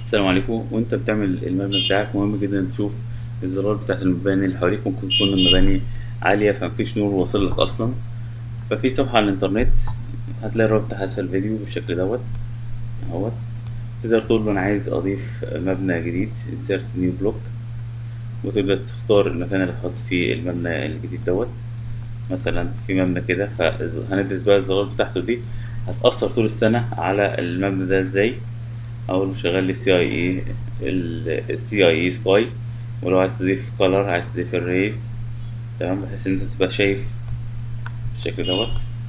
السلام عليكم وانت بتعمل المبنى بتاعك مهم جدا تشوف الزرار بتاعت المباني اللي حواليك ممكن تكون المباني عالية فمفيش نور واصل لك أصلا ففي صفحة على الإنترنت هتلاقي الرابط بتاعها أسفل الفيديو بالشكل دوت اهوت تقدر تقول له أنا عايز أضيف مبنى جديد insert new block وتبدأ تختار المكان اللي هتحط فيه المبنى الجديد دوت مثلا في مبنى كده فهندرس بقى الزرار بتاعته دي هتأثر طول السنة على المبنى ده ازاي اقول له شغل لي سي اي اي السي اي اي سكاي ولو عايز تضيف كولر عايز تضيف الريس تمام بحيث ان انت تبقى شايف بالشكل دوت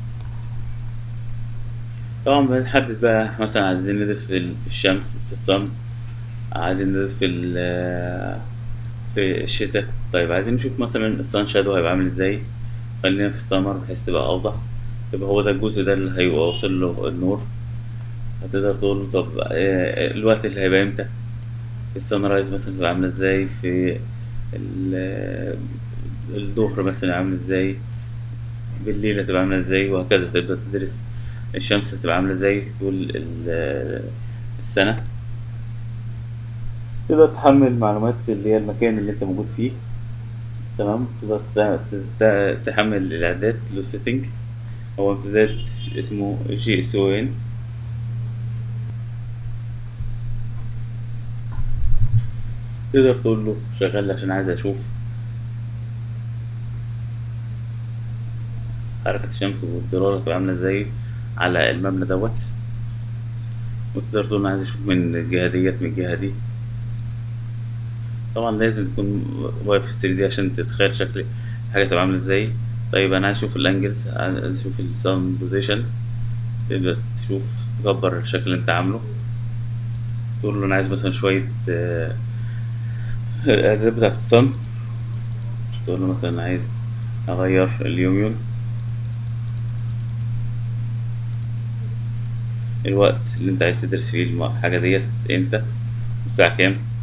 طبعا بنحدد بقى مثلا عايزين ندرس في ال- في الشمس في الصن عايزين ندرس في ال- في الشتاء طيب عايزين نشوف مثلا الصن شادو هيبقى عامل ازاي خلينا في السمر بحيث تبقى اوضح يبقى هو ده الجزء ده اللي هيبقى واصل له النور هتقدر تقول له طب آه، الوقت اللي هيبقى امتى السان رايز مثلا تبقى عاملة ازاي في ال- الظهر مثلا عامل ازاي بالليل هتبقى عاملة ازاي وهكذا تبدأ تدرس الشمس هتبقى عاملة ازاي طول ال- السنة تقدر تحمل معلومات اللي هي المكان اللي انت موجود فيه تمام تقدر تع- تع- تحمل الإعداد له سيتنج هو امتداد اسمه جي اس او ان تقدر تقول له شغل لي عشان عايز اشوف حركة الشمس والضرورة هتبقى عاملة ازاي على المبنى دوت وتقدر تقول انا عايز اشوف من الجهة ديت من الجهة دي طبعا لازم تكون واقف في 3 دي عشان تتخيل شكل الحاجة تبقى عاملة ازاي طيب انا عايز اشوف الانجلز عايز اشوف الساوند بوزيشن تقدر تشوف تكبر الشكل اللي انت عامله تقول له انا عايز مثلا شوية آه، الاعدادات بتاعت الصن تقول له مثلا عايز اغير اليوميون الوقت اللي انت عايز تدرس فيه الحاجة ديت امتى والساعة كام